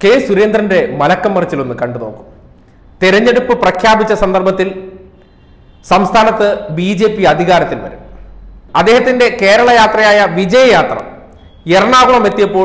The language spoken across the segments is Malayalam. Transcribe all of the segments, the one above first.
കെ സുരേന്ദ്രന്റെ മലക്കം മറിച്ചിലൊന്ന് കണ്ടു നോക്കൂ തെരഞ്ഞെടുപ്പ് പ്രഖ്യാപിച്ച സന്ദർഭത്തിൽ സംസ്ഥാനത്ത് ബി ജെ പി അധികാരത്തിൽ വരും അദ്ദേഹത്തിന്റെ കേരള യാത്രയായ വിജയയാത്ര എറണാകുളം എത്തിയപ്പോൾ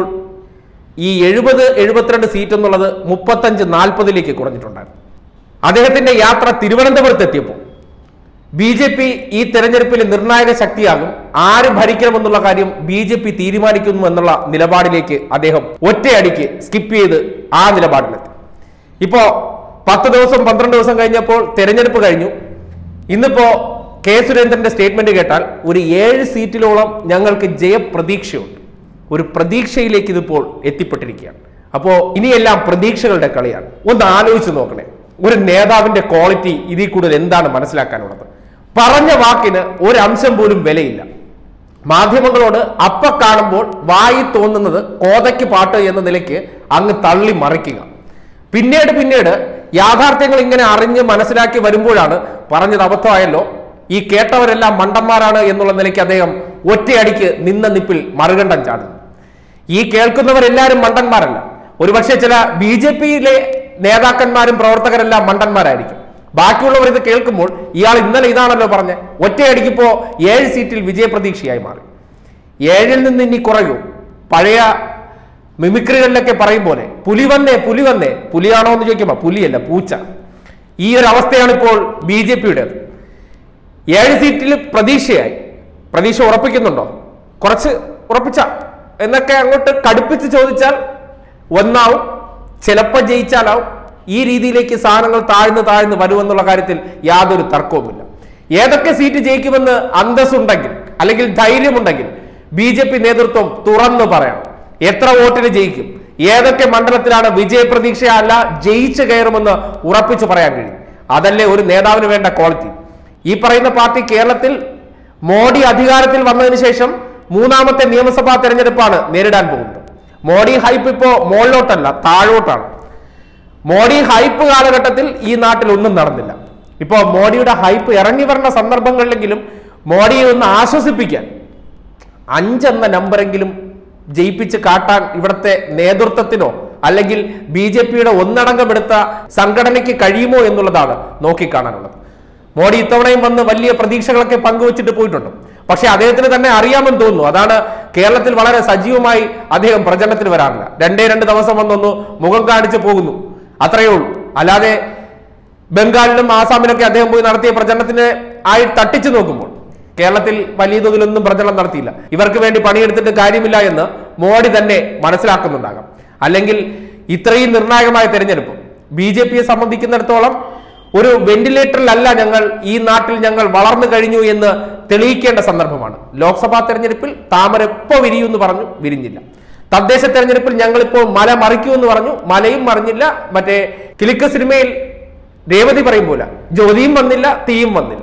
ഈ എഴുപത് എഴുപത്തിരണ്ട് സീറ്റ് എന്നുള്ളത് മുപ്പത്തഞ്ച് നാൽപ്പതിലേക്ക് കുറഞ്ഞിട്ടുണ്ടായിരുന്നു അദ്ദേഹത്തിന്റെ യാത്ര തിരുവനന്തപുരത്ത് എത്തിയപ്പോൾ ബി ജെ പി ഈ തെരഞ്ഞെടുപ്പിൽ നിർണായക ശക്തിയാകും ആര് ഭരിക്കണമെന്നുള്ള കാര്യം ബി ജെ പി തീരുമാനിക്കുന്നു എന്നുള്ള നിലപാടിലേക്ക് അദ്ദേഹം ഒറ്റയടിക്ക് സ്കിപ്പ് ചെയ്ത് ആ നിലപാടിലെത്തി ഇപ്പോ പത്ത് ദിവസം പന്ത്രണ്ട് ദിവസം കഴിഞ്ഞപ്പോൾ തെരഞ്ഞെടുപ്പ് കഴിഞ്ഞു ഇന്നിപ്പോ കെ സുരേന്ദ്രന്റെ സ്റ്റേറ്റ്മെന്റ് കേട്ടാൽ ഒരു ഏഴ് സീറ്റിലോളം ഞങ്ങൾക്ക് ജയപ്രതീക്ഷയുണ്ട് ഒരു പ്രതീക്ഷയിലേക്ക് ഇതിപ്പോൾ എത്തിപ്പെട്ടിരിക്കുകയാണ് അപ്പോ ഇനിയെല്ലാം പ്രതീക്ഷകളുടെ കളിയാണ് ഒന്ന് ആലോചിച്ച് നോക്കണേ ഒരു നേതാവിന്റെ ക്വാളിറ്റി ഇതിൽ കൂടുതൽ എന്താണ് മനസ്സിലാക്കാനുള്ളത് പറഞ്ഞ വാക്കിന് ഒരു അംശം പോലും വിലയില്ല മാധ്യമങ്ങളോട് അപ്പ കാണുമ്പോൾ വായി തോന്നുന്നത് കോതയ്ക്ക് പാട്ട് എന്ന നിലയ്ക്ക് അങ്ങ് തള്ളി മറിക്കുക പിന്നീട് പിന്നീട് യാഥാർത്ഥ്യങ്ങൾ ഇങ്ങനെ അറിഞ്ഞ് മനസ്സിലാക്കി വരുമ്പോഴാണ് പറഞ്ഞത് അബദ്ധമായല്ലോ ഈ കേട്ടവരെല്ലാം മണ്ടന്മാരാണ് എന്നുള്ള നിലയ്ക്ക് അദ്ദേഹം ഒറ്റയടിക്ക് നിന്ന നിപ്പിൽ മറുകണ്ഠം ചാടുന്നു ഈ കേൾക്കുന്നവരെല്ലാവരും മണ്ടന്മാരല്ല ഒരുപക്ഷെ ചില ബി ജെ പിയിലെ നേതാക്കന്മാരും പ്രവർത്തകരെല്ലാം മണ്ടന്മാരായിരിക്കും ബാക്കിയുള്ളവർ ഇത് കേൾക്കുമ്പോൾ ഇയാൾ ഇന്നലെ ഇതാണല്ലോ പറഞ്ഞ ഒറ്റയടിക്കിപ്പോ ഏഴ് സീറ്റിൽ വിജയപ്രതീക്ഷയായി മാറി ഏഴിൽ നിന്ന് ഇനി കുറയൂ പഴയ മിമിക്രികളിലൊക്കെ പറയും പോലെ പുലി വന്നേ പുലി വന്നേ പുലിയാണോ എന്ന് ചോദിക്കുമ്പോൾ പുലിയല്ല പൂച്ച ഈ ഒരു അവസ്ഥയാണ് ഇപ്പോൾ ബി ജെ പിയുടേത് ഏഴ് സീറ്റിൽ പ്രതീക്ഷയായി പ്രതീക്ഷ ഉറപ്പിക്കുന്നുണ്ടോ കുറച്ച് ഉറപ്പിച്ച എന്നൊക്കെ അങ്ങോട്ട് കടുപ്പിച്ച് ചോദിച്ചാൽ ഒന്നാവും ചിലപ്പോൾ ജയിച്ചാലാവും ഈ രീതിയിലേക്ക് സാധനങ്ങൾ താഴ്ന്ന് താഴ്ന്ന് വരുമെന്നുള്ള കാര്യത്തിൽ യാതൊരു തർക്കവുമില്ല ഏതൊക്കെ സീറ്റ് ജയിക്കുമെന്ന് അന്തസ്സുണ്ടെങ്കിൽ അല്ലെങ്കിൽ ധൈര്യമുണ്ടെങ്കിൽ ബി ജെ പി നേതൃത്വം തുറന്നു പറയണം എത്ര വോട്ടിന് ജയിക്കും ഏതൊക്കെ മണ്ഡലത്തിലാണ് വിജയപ്രതീക്ഷ അല്ല ജയിച്ചു കയറുമെന്ന് ഉറപ്പിച്ചു പറയാൻ കഴിയും അതല്ലേ ഒരു നേതാവിന് വേണ്ട ക്വാളിറ്റി ഈ പറയുന്ന പാർട്ടി കേരളത്തിൽ മോഡി അധികാരത്തിൽ വന്നതിന് ശേഷം മൂന്നാമത്തെ നിയമസഭാ തെരഞ്ഞെടുപ്പാണ് നേരിടാൻ പോകുന്നത് മോഡി ഹൈപ്പ് ഇപ്പോ മുകളിലോട്ടല്ല താഴോട്ടാണ് മോഡി ഹൈപ്പ് കാലഘട്ടത്തിൽ ഈ നാട്ടിൽ ഒന്നും നടന്നില്ല ഇപ്പോ മോഡിയുടെ ഹൈപ്പ് ഇറങ്ങി വരുന്ന സന്ദർഭങ്ങളിലെങ്കിലും മോഡിയെ ഒന്ന് ആശ്വസിപ്പിക്കാൻ അഞ്ചെന്ന നമ്പറെങ്കിലും ജയിപ്പിച്ച് കാട്ടാൻ ഇവിടുത്തെ നേതൃത്വത്തിനോ അല്ലെങ്കിൽ ബി ജെ പിയുടെ ഒന്നടങ്കം എടുത്ത സംഘടനയ്ക്ക് കഴിയുമോ എന്നുള്ളതാണ് നോക്കിക്കാണാനുള്ളത് മോഡി ഇത്തവണയും വന്ന് വലിയ പ്രതീക്ഷകളൊക്കെ പങ്കുവച്ചിട്ട് പോയിട്ടുണ്ട് പക്ഷെ അദ്ദേഹത്തിന് തന്നെ അറിയാമെന്ന് തോന്നുന്നു അതാണ് കേരളത്തിൽ വളരെ സജീവമായി അദ്ദേഹം പ്രചരണത്തിന് വരാറില്ല രണ്ടേ രണ്ട് ദിവസം വന്നൊന്നു മുഖം കാണിച്ച് പോകുന്നു അത്രയേ ഉള്ളൂ അല്ലാതെ ബംഗാളിലും ആസാമിലൊക്കെ അദ്ദേഹം പോയി നടത്തിയ പ്രചരണത്തിന് ആയി തട്ടിച്ചു നോക്കുമ്പോൾ കേരളത്തിൽ വലിയ തോതിലൊന്നും പ്രചരണം നടത്തിയില്ല ഇവർക്ക് വേണ്ടി പണിയെടുത്തിട്ട് കാര്യമില്ല എന്ന് മോഡി തന്നെ മനസ്സിലാക്കുന്നുണ്ടാകാം അല്ലെങ്കിൽ ഇത്രയും നിർണായകമായ തെരഞ്ഞെടുപ്പ് ബി ജെ പിയെ സംബന്ധിക്കുന്നിടത്തോളം ഒരു വെന്റിലേറ്ററിലല്ല ഞങ്ങൾ ഈ നാട്ടിൽ ഞങ്ങൾ വളർന്നു കഴിഞ്ഞു എന്ന് തെളിയിക്കേണ്ട സന്ദർഭമാണ് ലോക്സഭാ തെരഞ്ഞെടുപ്പിൽ താമര എപ്പോ വിരിയുമെന്ന് പറഞ്ഞു വിരിഞ്ഞില്ല തദ്ദേശ തെരഞ്ഞെടുപ്പിൽ ഞങ്ങളിപ്പോൾ മല മറിക്കുമെന്ന് പറഞ്ഞു മലയും മറിഞ്ഞില്ല മറ്റേ കിലുക്ക സിനിമയിൽ രേവതി പറയും പോലെ ജ്യോതിയും വന്നില്ല തീയും വന്നില്ല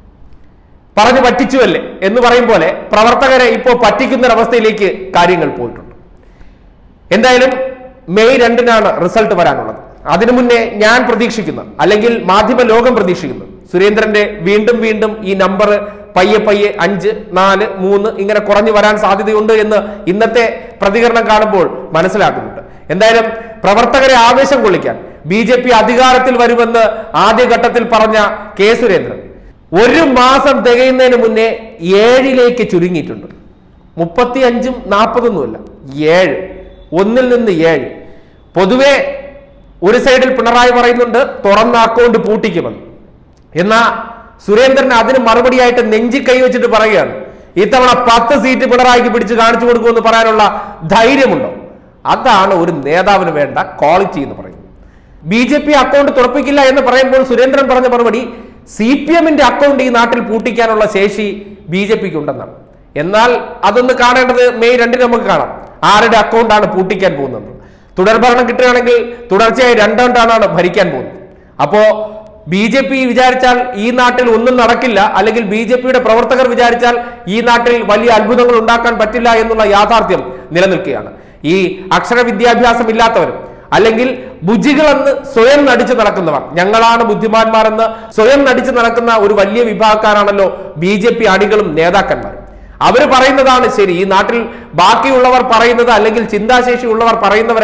പറഞ്ഞു പറ്റിച്ചുവല്ലേ എന്ന് പറയും പോലെ പ്രവർത്തകരെ ഇപ്പോൾ പറ്റിക്കുന്ന ഒരവസ്ഥയിലേക്ക് കാര്യങ്ങൾ പോയിട്ടുണ്ട് എന്തായാലും മെയ് രണ്ടിനാണ് റിസൾട്ട് വരാനുള്ളത് അതിനു മുന്നേ ഞാൻ പ്രതീക്ഷിക്കുന്ന അല്ലെങ്കിൽ മാധ്യമ ലോകം പ്രതീക്ഷിക്കുന്നു സുരേന്ദ്രന്റെ വീണ്ടും വീണ്ടും ഈ നമ്പർ പയ്യെ പയ്യെ അഞ്ച് നാല് മൂന്ന് ഇങ്ങനെ കുറഞ്ഞു വരാൻ സാധ്യതയുണ്ട് എന്ന് ഇന്നത്തെ പ്രതികരണം കാണുമ്പോൾ മനസ്സിലാക്കുന്നുണ്ട് എന്തായാലും പ്രവർത്തകരെ ആവേശം കൊള്ളിക്കാൻ ബി ജെ പി അധികാരത്തിൽ വരുമെന്ന് ആദ്യഘട്ടത്തിൽ പറഞ്ഞ കെ സുരേന്ദ്രൻ ഒരു മാസം തികയുന്നതിന് മുന്നേ ഏഴിലേക്ക് ചുരുങ്ങിയിട്ടുണ്ട് മുപ്പത്തി അഞ്ചും നാൽപ്പതൊന്നുമല്ല ഏഴ് ഒന്നിൽ നിന്ന് ഏഴ് പൊതുവെ ഒരു സൈഡിൽ പിണറായി പറയുന്നുണ്ട് തുറന്ന അക്കൗണ്ട് പൂട്ടിക്കുമെന്ന് എന്നാ സുരേന്ദ്രൻ അതിന് മറുപടിയായിട്ട് നെഞ്ചി കൈ വെച്ചിട്ട് പറയുകയാണ് ഇത്തവണ പത്ത് സീറ്റ് പിണറായിക്ക് പിടിച്ച് കാണിച്ചു കൊടുക്കുമെന്ന് പറയാനുള്ള ധൈര്യമുണ്ടോ അതാണ് ഒരു നേതാവിന് വേണ്ട ക്വാളിറ്റി എന്ന് പറയുന്നത് ബി ജെ പി അക്കൗണ്ട് തുറപ്പിക്കില്ല എന്ന് പറയുമ്പോൾ സുരേന്ദ്രൻ പറഞ്ഞ മറുപടി സി പി എമ്മിന്റെ അക്കൗണ്ട് ഈ നാട്ടിൽ പൂട്ടിക്കാനുള്ള ശേഷി ബി ജെ പിക്ക് ഉണ്ടെന്നാണ് എന്നാൽ അതൊന്ന് കാണേണ്ടത് മെയ് രണ്ടിന് നമുക്ക് കാണാം ആരുടെ അക്കൗണ്ടാണ് പൂട്ടിക്കാൻ പോകുന്നത് തുടർഭരണം കിട്ടുകയാണെങ്കിൽ തുടർച്ചയായി രണ്ടാണ്ടാണ് ഭരിക്കാൻ പോകുന്നത് അപ്പോ ബി ജെ പി വിചാരിച്ചാൽ ഈ നാട്ടിൽ ഒന്നും നടക്കില്ല അല്ലെങ്കിൽ ബി ജെ പിയുടെ പ്രവർത്തകർ വിചാരിച്ചാൽ ഈ നാട്ടിൽ വലിയ അത്ഭുതങ്ങൾ ഉണ്ടാക്കാൻ പറ്റില്ല എന്നുള്ള യാഥാർത്ഥ്യം നിലനിൽക്കുകയാണ് ഈ അക്ഷര വിദ്യാഭ്യാസം ഇല്ലാത്തവരും അല്ലെങ്കിൽ ബുജികളെന്ന് സ്വയം നടിച്ചു നടക്കുന്നവർ ഞങ്ങളാണ് ബുദ്ധിമാന്മാരെന്ന് സ്വയം നടിച്ചു നടക്കുന്ന ഒരു വലിയ വിഭാഗക്കാരാണല്ലോ ബി ജെ പി അണികളും നേതാക്കന്മാരും അവർ പറയുന്നതാണ് ശരി ഈ നാട്ടിൽ ബാക്കിയുള്ളവർ പറയുന്നത് അല്ലെങ്കിൽ ചിന്താശേഷി ഉള്ളവർ പറയുന്നവരെല്ലാം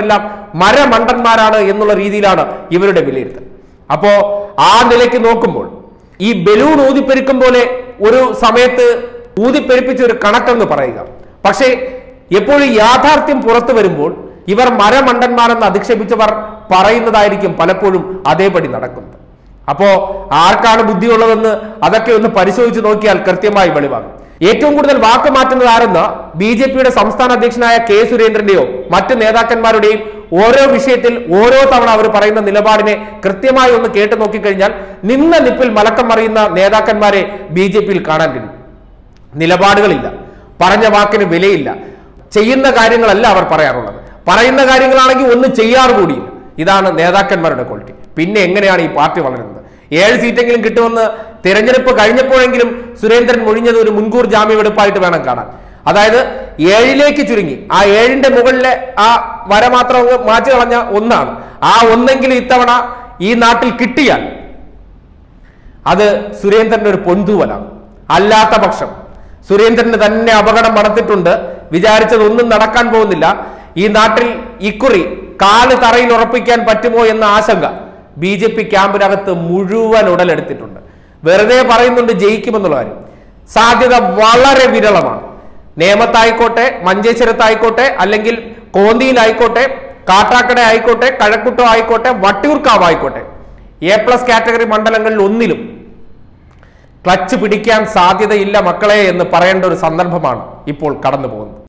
മരമണ്ടന്മാരാണ് എന്നുള്ള രീതിയിലാണ് ഇവരുടെ വിലയിരുത്തൽ അപ്പോ ആ നിലയ്ക്ക് നോക്കുമ്പോൾ ഈ ബലൂൺ ഊതിപ്പെരുക്കും പോലെ ഒരു സമയത്ത് ഊതിപ്പെരുപ്പിച്ച ഒരു കണക്കെന്ന് പറയുക പക്ഷേ എപ്പോഴും യാഥാർത്ഥ്യം പുറത്തു വരുമ്പോൾ ഇവർ മരമണ്ടന്മാരെന്ന് അധിക്ഷേപിച്ചവർ പറയുന്നതായിരിക്കും പലപ്പോഴും അതേപടി നടക്കുന്നത് അപ്പോ ആർക്കാണ് ബുദ്ധിയുള്ളതെന്ന് അതൊക്കെ ഒന്ന് പരിശോധിച്ച് നോക്കിയാൽ കൃത്യമായി വെളിവാകും ഏറ്റവും കൂടുതൽ വാക്ക് മാറ്റുന്നത് ആരെന്ന് ബി ജെ പിയുടെ സംസ്ഥാന അധ്യക്ഷനായ കെ സുരേന്ദ്രന്റെയോ മറ്റ് നേതാക്കന്മാരുടെയും ഓരോ വിഷയത്തിൽ ഓരോ തവണ അവർ പറയുന്ന നിലപാടിനെ കൃത്യമായി ഒന്ന് കേട്ടു നോക്കിക്കഴിഞ്ഞാൽ നിന്ന നിപ്പിൽ മലക്കം മറിയുന്ന നേതാക്കന്മാരെ ബി ജെ പിയിൽ കാണാൻ കഴിയും നിലപാടുകളില്ല പറഞ്ഞ വാക്കിന് വിലയില്ല ചെയ്യുന്ന കാര്യങ്ങളല്ല അവർ പറയാറുള്ളത് പറയുന്ന കാര്യങ്ങളാണെങ്കിൽ ഒന്നും ചെയ്യാറ് കൂടിയില്ല ഇതാണ് നേതാക്കന്മാരുടെ ക്വാളിറ്റി പിന്നെ എങ്ങനെയാണ് ഈ പാർട്ടി വളരുന്നത് ഏഴ് സീറ്റെങ്കിലും കിട്ടുമെന്ന് തിരഞ്ഞെടുപ്പ് കഴിഞ്ഞപ്പോഴെങ്കിലും സുരേന്ദ്രൻ മൊഴിഞ്ഞത് ഒരു മുൻകൂർ ജാമ്യമെടുപ്പായിട്ട് വേണം കാണാൻ അതായത് ഏഴിലേക്ക് ചുരുങ്ങി ആ ഏഴിന്റെ മുകളിലെ ആ വര മാത്രം അങ്ങ് മാറ്റി കളഞ്ഞ ഒന്നാണ് ആ ഒന്നെങ്കിലും ഇത്തവണ ഈ നാട്ടിൽ കിട്ടിയാൽ അത് സുരേന്ദ്രന്റെ ഒരു പൊന്തൂവലാണ് അല്ലാത്ത പക്ഷം സുരേന്ദ്രന് തന്നെ അപകടം മണത്തിട്ടുണ്ട് വിചാരിച്ചതൊന്നും നടക്കാൻ പോകുന്നില്ല ഈ നാട്ടിൽ ഇക്കുറി കാല് തറയിൽ ഉറപ്പിക്കാൻ പറ്റുമോ എന്ന ആശങ്ക ബി ജെ പി ക്യാമ്പിനകത്ത് മുഴുവൻ ഉടലെടുത്തിട്ടുണ്ട് വെറുതെ പറയുന്നുണ്ട് ജയിക്കുമെന്നുള്ള കാര്യം സാധ്യത വളരെ വിരളമാണ് നേമത്തായിക്കോട്ടെ മഞ്ചേശ്വരത്തായിക്കോട്ടെ അല്ലെങ്കിൽ കോന്തിയിലായിക്കോട്ടെ കാട്ടാക്കട ആയിക്കോട്ടെ കഴക്കുട്ടോ ആയിക്കോട്ടെ വട്ടിയൂർക്കാവ് ആയിക്കോട്ടെ എ പ്ലസ് കാറ്റഗറി മണ്ഡലങ്ങളിൽ ഒന്നിലും ക്ലച്ച് പിടിക്കാൻ സാധ്യതയില്ല മക്കളെ എന്ന് പറയേണ്ട ഒരു സന്ദർഭമാണ് ഇപ്പോൾ കടന്നു പോകുന്നത്